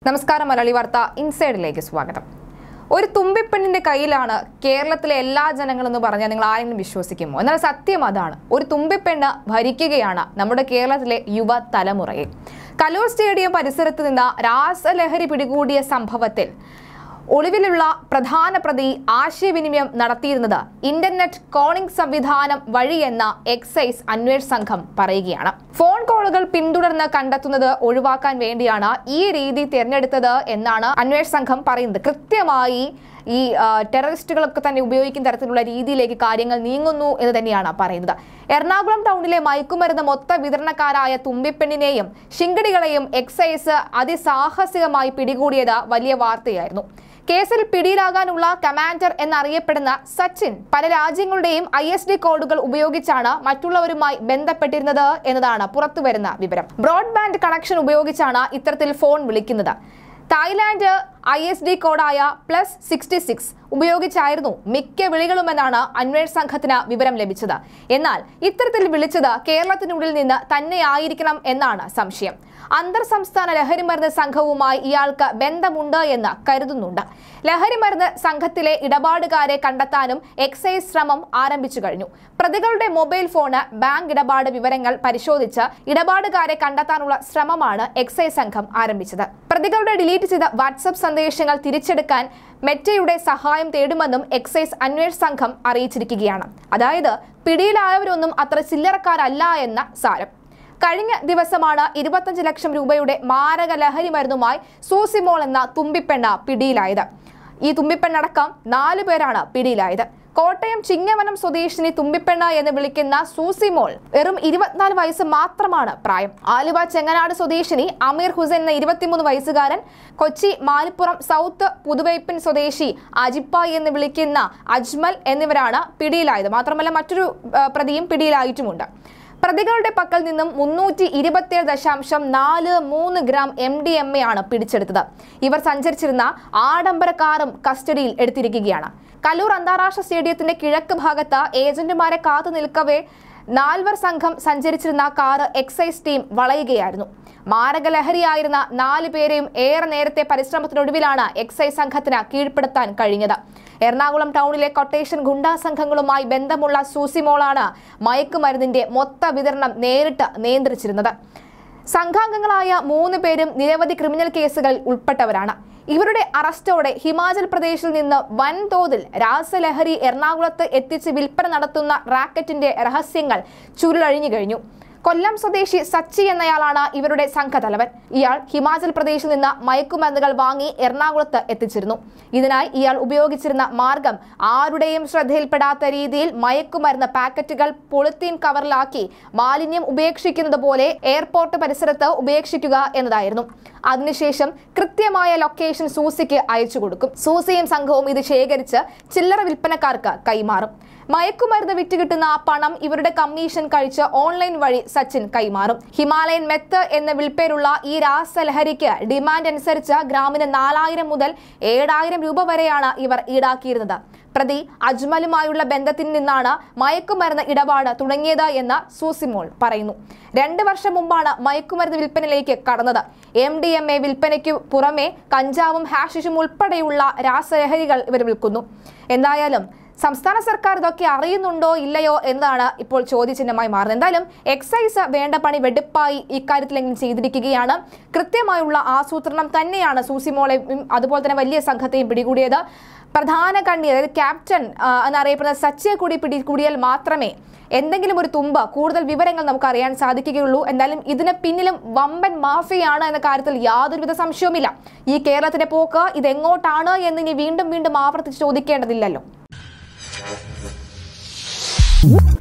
നമസ്കാരം മലയാളി വാർത്ത ഇൻസൈഡിലേക്ക് സ്വാഗതം ഒരു തുമ്പിപ്പെണ്ണിന്റെ കയ്യിലാണ് കേരളത്തിലെ എല്ലാ ജനങ്ങളും എന്ന് പറഞ്ഞാൽ നിങ്ങൾ ആരെങ്കിലും വിശ്വസിക്കുമോ എന്നാൽ സത്യം അതാണ് ഒരു തുമ്പിപ്പെണ്ണ് ഭരിക്കുകയാണ് നമ്മുടെ കേരളത്തിലെ യുവ തലമുറയെ കലൂർ സ്റ്റേഡിയം പരിസരത്ത് നിന്ന് രാസലഹരി പിടികൂടിയ സംഭവത്തിൽ ഒളിവിലുള്ള പ്രധാന പ്രതി ആശയവിനിമയം നടത്തിയിരുന്നത് ഇന്റർനെറ്റ് കോളിംഗ് സംവിധാനം വഴിയെന്ന എക്സൈസ് അന്വേഷണ സംഘം പറയുകയാണ് ഫോൺ കോളുകൾ പിന്തുടർന്ന് കണ്ടെത്തുന്നത് ഒഴിവാക്കാൻ വേണ്ടിയാണ് ഈ രീതി തിരഞ്ഞെടുത്തത് എന്നാണ് അന്വേഷണ സംഘം പറയുന്നത് കൃത്യമായി ഈ ആ, ടെററിസ്റ്റുകളൊക്കെ തന്നെ ഉപയോഗിക്കുന്ന തരത്തിലുള്ള രീതിയിലേക്ക് കാര്യങ്ങൾ നീങ്ങുന്നു എന്ന് തന്നെയാണ് പറയുന്നത് എറണാകുളം ടൗണിലെ മയക്കുമരുന്ന് മൊത്ത വിതരണക്കാരായ തുമ്പിപ്പെണ്ണിനെയും ശിങ്കടികളെയും എക്സൈസ് അതിസാഹസികമായി പിടികൂടിയത് വലിയ വാർത്തയായിരുന്നു കേസിൽ പിടിയിലാകാനുള്ള കമാൻഡർ എന്നറിയപ്പെടുന്ന സച്ചിൻ പല രാജ്യങ്ങളുടെയും ഐ എസ് ഡി കോഡുകൾ ഉപയോഗിച്ചാണ് മറ്റുള്ളവരുമായി ബന്ധപ്പെട്ടിരുന്നത് എന്നതാണ് പുറത്തുവരുന്ന വിവരം ബ്രോഡ്ബാൻഡ് കണക്ഷൻ ഉപയോഗിച്ചാണ് ഇത്തരത്തിൽ ഫോൺ വിളിക്കുന്നത് തായ്ലാന്റ് ഐ എസ് ഡി കോഡായ പ്ലസ് സിക്സ്റ്റി സിക്സ് ഉപയോഗിച്ചായിരുന്നു മിക്ക വിളികളുമെന്നാണ് അന്വേഷണ സംഘത്തിന് വിവരം ലഭിച്ചത് എന്നാൽ ഇത്തരത്തിൽ വിളിച്ചത് കേരളത്തിനുള്ളിൽ നിന്ന് തന്നെയായിരിക്കണം എന്നാണ് സംശയം അന്തർ സംസ്ഥാന ലഹരിമരുന്ന് സംഘവുമായി ഇയാൾക്ക് ബന്ധമുണ്ട് എന്ന് കരുതുന്നുണ്ട് ലഹരിമരുന്ന് സംഘത്തിലെ ഇടപാടുകാരെ കണ്ടെത്താനും എക്സൈസ് ശ്രമം ആരംഭിച്ചു കഴിഞ്ഞു പ്രതികളുടെ മൊബൈൽ ഫോണ് ബാങ്ക് ഇടപാട് വിവരങ്ങൾ പരിശോധിച്ച് ഇടപാടുകാരെ കണ്ടെത്താനുള്ള ശ്രമമാണ് എക്സൈസ് സംഘം ആരംഭിച്ചത് പ്രതികളുടെ ഡിലീറ്റ് ചെയ്ത വാട്സപ്പ് സന്ദേശങ്ങൾ തിരിച്ചെടുക്കാൻ മെറ്റയുടെ സഹായം തേടുമെന്നും എക്സൈസ് അന്വേഷണ സംഘം അറിയിച്ചിരിക്കുകയാണ് അതായത് പിടിയിലായവരൊന്നും അത്ര ചില്ലറക്കാരല്ല എന്ന സാരം കഴിഞ്ഞ ദിവസമാണ് ഇരുപത്തഞ്ച് ലക്ഷം രൂപയുടെ മാരക ലഹരി മരുന്നുമായി സൂസിമോൾ എന്ന തുമ്പിപ്പെണ്ണ പിടിയിലായത് ഈ തുമ്പിപ്പെണ്ണടക്കം നാലു പേരാണ് പിടിയിലായത് കോട്ടയം ചിങ്ങവനം സ്വദേശിനി തുമ്പിപ്പെണ്ണ എന്ന് വിളിക്കുന്ന സൂസിമോൾ വെറും ഇരുപത്തിനാല് വയസ്സ് മാത്രമാണ് പ്രായം ആലുവ ചെങ്ങനാട് സ്വദേശിനി അമീർ ഹുസൈൻ എന്ന ഇരുപത്തിമൂന്ന് വയസ്സുകാരൻ കൊച്ചി മാലിപ്പുറം സൗത്ത് പുതുവൈപ്പിൻ സ്വദേശി അജിപ്പായി എന്ന് വിളിക്കുന്ന അജ്മൽ എന്നിവരാണ് പിടിയിലായത് മാത്രമല്ല മറ്റൊരു ആ, പ്രതിയും പിടിയിലായിട്ടുമുണ്ട് പ്രതികളുടെ പക്കൽ നിന്നും മുന്നൂറ്റി ഇരുപത്തിയേഴ് ദശാംശം നാല് മൂന്ന് gram M D M A ആണ് പിടിച്ചെടുത്തത് ഇവർ സഞ്ചരിച്ചിരുന്ന ആഡംബര കാറും കസ്റ്റഡിയിൽ എടുത്തിരിക്കുകയാണ് കല്ലൂർ അന്താരാഷ്ട്ര സ്റ്റേഡിയത്തിന്റെ കിഴക്ക് ഭാഗത്ത് ഏജന്റുമാരെ കാത്തു നിൽക്കവേ നാൽവർ സംഘം സഞ്ചരിച്ചിരുന്ന കാറ് എക്സൈസ് ടീം വളയുകയായിരുന്നു മാരകലഹരിയായിരുന്ന നാല് പേരെയും ഏറെ നേരത്തെ പരിശ്രമത്തിനൊടുവിലാണ് എക്സൈസ് സംഘത്തിന് കീഴ്പ്പെടുത്താൻ കഴിഞ്ഞത് എറണാകുളം ടൗണിലെ കൊട്ടേഷൻ ഗുണ്ടാ സംഘങ്ങളുമായി ബന്ധമുള്ള സൂസിമോളാണ് മയക്കുമരുന്നിന്റെ മൊത്ത വിതരണം നേരിട്ട് നിയന്ത്രിച്ചിരുന്നത് സംഘാംഗങ്ങളായ മൂന്ന് പേരും നിരവധി ക്രിമിനൽ കേസുകളിൽ ഉൾപ്പെട്ടവരാണ് ഇവരുടെ അറസ്റ്റോടെ ഹിമാചൽ പ്രദേശിൽ നിന്ന് വൻതോതിൽ രാസലഹരി എറണാകുളത്ത് എത്തിച്ച് വിൽപ്പന നടത്തുന്ന റാക്കറ്റിന്റെ രഹസ്യങ്ങൾ ചുരുളഴിഞ്ഞു കഴിഞ്ഞു കൊല്ലം സ്വദേശി സച്ചി എന്നയാളാണ് ഇവരുടെ സംഘതലവൻ ഇയാൾ ഹിമാചൽ പ്രദേശിൽ നിന്ന് മയക്കുമരുന്നുകൾ വാങ്ങി എറണാകുളത്ത് എത്തിച്ചിരുന്നു ഇതിനായി ഇയാൾ ഉപയോഗിച്ചിരുന്ന മാർഗം ആരുടെയും ശ്രദ്ധയിൽപ്പെടാത്ത രീതിയിൽ മയക്കുമരുന്ന് പാക്കറ്റുകൾ പൊളിത്തീൻ കവറിലാക്കി മാലിന്യം ഉപേക്ഷിക്കുന്നത് പോലെ എയർപോർട്ട് പരിസരത്ത് ഉപേക്ഷിക്കുക എന്നതായിരുന്നു അതിനുശേഷം കൃത്യമായ ലൊക്കേഷൻ സൂസിക്ക് അയച്ചു കൊടുക്കും സൂസിയും സംഘവും ഇത് ശേഖരിച്ച് ചില്ലറ വിൽപ്പനക്കാർക്ക് കൈമാറും മയക്കുമരുന്ന് വിറ്റ് കിട്ടുന്ന ആ പണം ഇവരുടെ കമ്മീഷൻ കഴിച്ച് ഓൺലൈൻ വഴി സച്ചിൻ കൈമാറും ഹിമാലയൻ മെത്ത് എന്ന വിൽപ്പേരുള്ള ഈ രാസലഹരിക്ക് ഡിമാൻഡ് അനുസരിച്ച് ഗ്രാമിന് നാലായിരം മുതൽ ഏഴായിരം രൂപ വരെയാണ് ഇവർ ഈടാക്കിയിരുന്നത് പ്രതി അജ്മലുമായുള്ള ബന്ധത്തിൽ നിന്നാണ് മയക്കുമരുന്ന് ഇടപാട് തുടങ്ങിയത് എന്ന് സൂസിമോൾ പറയുന്നു രണ്ട് വർഷം മുമ്പാണ് മയക്കുമരുന്ന് വിൽപ്പനയിലേക്ക് കടന്നത് എം ഡി എം എ വിൽപ്പനയ്ക്ക് പുറമെ കഞ്ചാവും ഹാഷിഷും ഉൾപ്പെടെയുള്ള രാസലഹരികൾ ഇവർ വിൽക്കുന്നു എന്തായാലും സംസ്ഥാന സർക്കാർ ഇതൊക്കെ അറിയുന്നുണ്ടോ ഇല്ലയോ എന്നതാണ് ഇപ്പോൾ ചോദ്യചിഹ്നമായി മാറുന്നത് എന്തായാലും എക്സൈസ് വേണ്ട പണി വെടുപ്പായി ഇക്കാര്യത്തിലെങ്കിലും ചെയ്തിരിക്കുകയാണ് കൃത്യമായുള്ള ആസൂത്രണം തന്നെയാണ് സൂസിമോളെയും അതുപോലെ തന്നെ വലിയ സംഘത്തെയും പിടികൂടിയത് പ്രധാന കണ്ണി അതായത് ക്യാപ്റ്റൻ ആ, എന്നറിയപ്പെടുന്ന സച്ചിയെ കൂടി പിടികൂടിയാൽ മാത്രമേ എന്തെങ്കിലും ഒരു തുമ്പ കൂടുതൽ വിവരങ്ങൾ നമുക്ക് അറിയാൻ സാധിക്കുകയുള്ളൂ എന്തായാലും ഇതിന് പിന്നിലും വമ്പൻ മാഫിയാണ് എന്ന കാര്യത്തിൽ യാതൊരുവിധ സംശയവുമില്ല ഈ കേരളത്തിന്റെ പോക്ക് ഇതെങ്ങോട്ടാണ് എന്ന് ഇനി വീണ്ടും വീണ്ടും ആവർത്തിച്ച് ചോദിക്കേണ്ടതില്ലല്ലോ